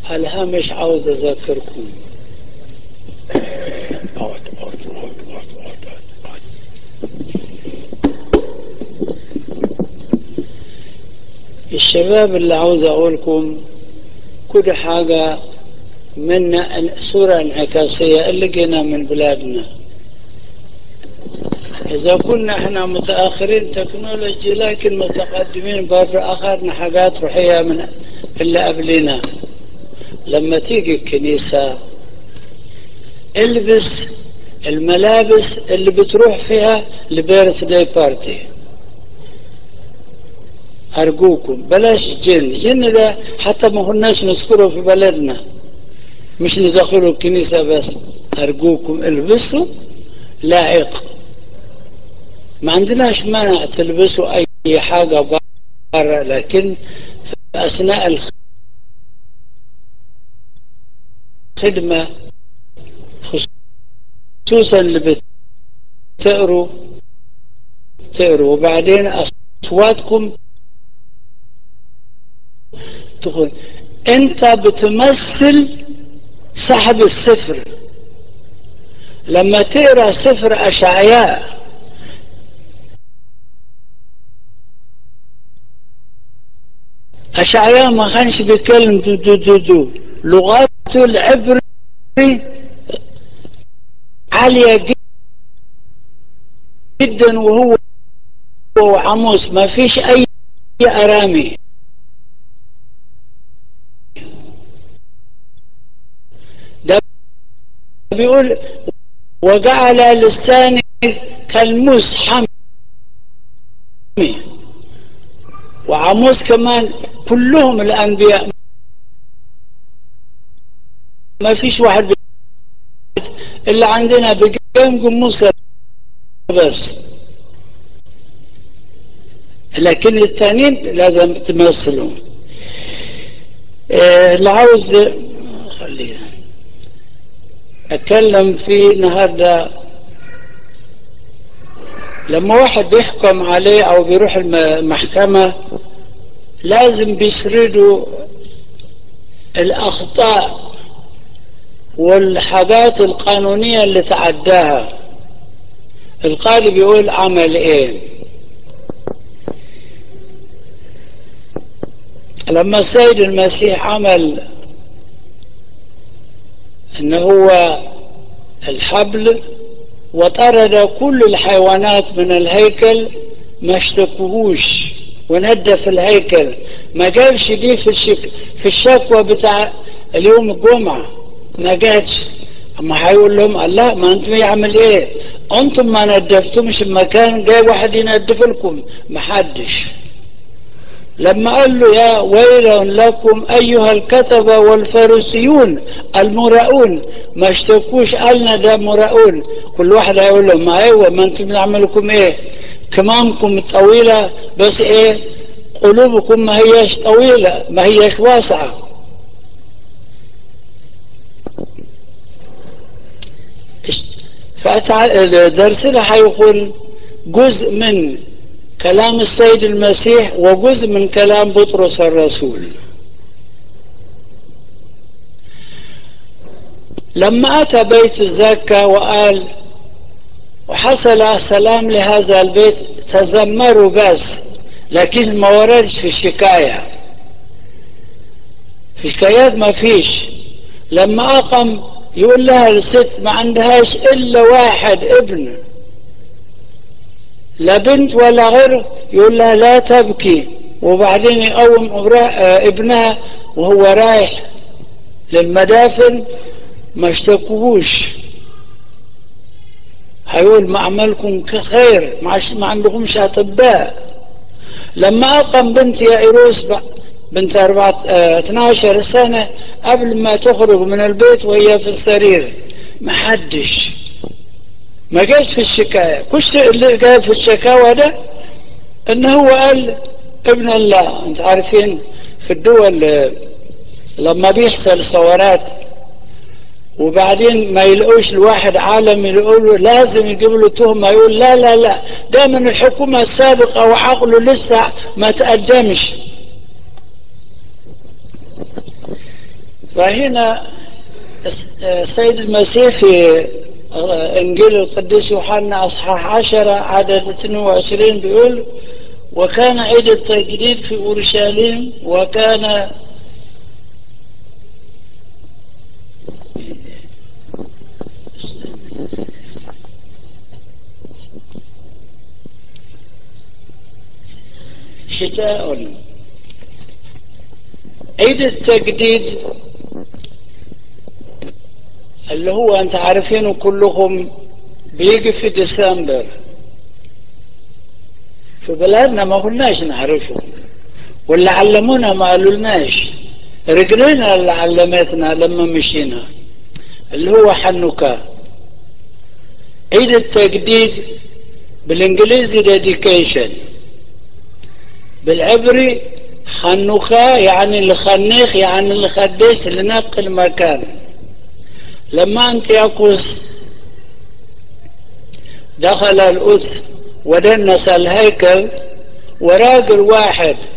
على الهامش عاوز أذكركم اقعد اقعد اقعد اقعد اقعد اقعد الشباب اللي عاوز أقولكم كل حاجة من صورة انعكاسية اللي جينا من بلادنا إذا كنا احنا متأخرين تكنولوجي لكن متقدمين بره أخذنا حاجات روحية من اللي قبلنا لما تيجي الكنيسة البس الملابس اللي بتروح فيها لبيرث داي بارتي أرجوكم بلاش جن جن ده حتى ما كناش نذكره في بلدنا مش ندخله الكنيسة بس أرجوكم البسوا لائق ما عندناش مانع تلبسوا أي حاجة برا لكن في أثناء الخدمة خصوصا اللي بتقروا تقروا وبعدين أصواتكم تقول أنت بتمثل صاحب السفر لما تقرا سفر أشعياء أشعياء ما كانش بيتكلم دو دو دو دو لغاته العبري عالية جدا وهو عموس ما فيش أي أرامي ده بيقول وجعل لساني كالموس حمي وعموس كمان كلهم الأنبياء ما فيش واحد اللي عندنا بقيم موسى بس لكن الثانيين لازم تمثلوا اللي عاوز خلينا اتكلم في النهارده لما واحد بيحكم عليه او بيروح المحكمة لازم بيسردوا الاخطاء والحاجات القانونية اللي تعداها القاضي بيقول عمل ايه لما السيد المسيح عمل ان هو الحبل وطرد كل الحيوانات من الهيكل ما اشتكوهوش وندف الهيكل ما جابش دي في الشك في الشكوى بتاع اليوم الجمعة ما جاتش اما هيقول لهم الله ما انتم يعمل ايه انتم ما ندفتمش المكان جاي واحد يندف لكم ما حدش لما قال له يا ويل لكم أيها الكتبة والفارسيون المراؤون ما اشتكوش قالنا ده مراؤون كل واحد هيقول له ما ايوه ما انتم بنعمل لكم ايه كمامكم طويلة بس ايه قلوبكم ما هياش طويلة ما هياش واسعة فدرسنا هيكون جزء من كلام السيد المسيح وجزء من كلام بطرس الرسول لما أتى بيت الزكاة وقال وحصل سلام لهذا البيت تذمروا بس لكن ما وردش في الشكاية في شكايات ما فيش لما أقم يقول لها الست ما عندهاش إلا واحد ابن لا بنت ولا غير يقول لها لا تبكي وبعدين يقوم ابنها وهو رايح للمدافن ما اشتكوهوش هيقول ما عملكم كخير ما عندكمش اطباء لما اقم بنت يا ايروس بنت أربعة اه 12 سنة قبل ما تخرج من البيت وهي في السرير ما حدش ما جاش في الشكاية كل اللي جاي في الشكاوى ده ان هو قال ابن الله انت عارفين في الدول لما بيحصل ثورات وبعدين ما يلقوش الواحد عالم يقول لازم يجيب له تهمة يقول لا لا لا ده من الحكومة السابقة وعقله لسه ما تقدمش فهنا السيد المسيح في انجيل القديس يوحنا اصحاح 10 عدد 22 بيقول وكان عيد التجديد في اورشليم وكان شتاء عيد التجديد اللي هو انت عارفينه كلكم بيجي في ديسمبر في بلادنا ما كناش نعرفه واللي علمونا ما قالولناش رجلنا اللي علمتنا لما مشينا اللي هو حنوكا عيد التجديد بالانجليزي ديديكيشن بالعبري خنوخا يعني اللي خنيخ يعني اللي خديش لنقل مكان لما انتياكوس دخل الأس ودنس الهيكل وراجل واحد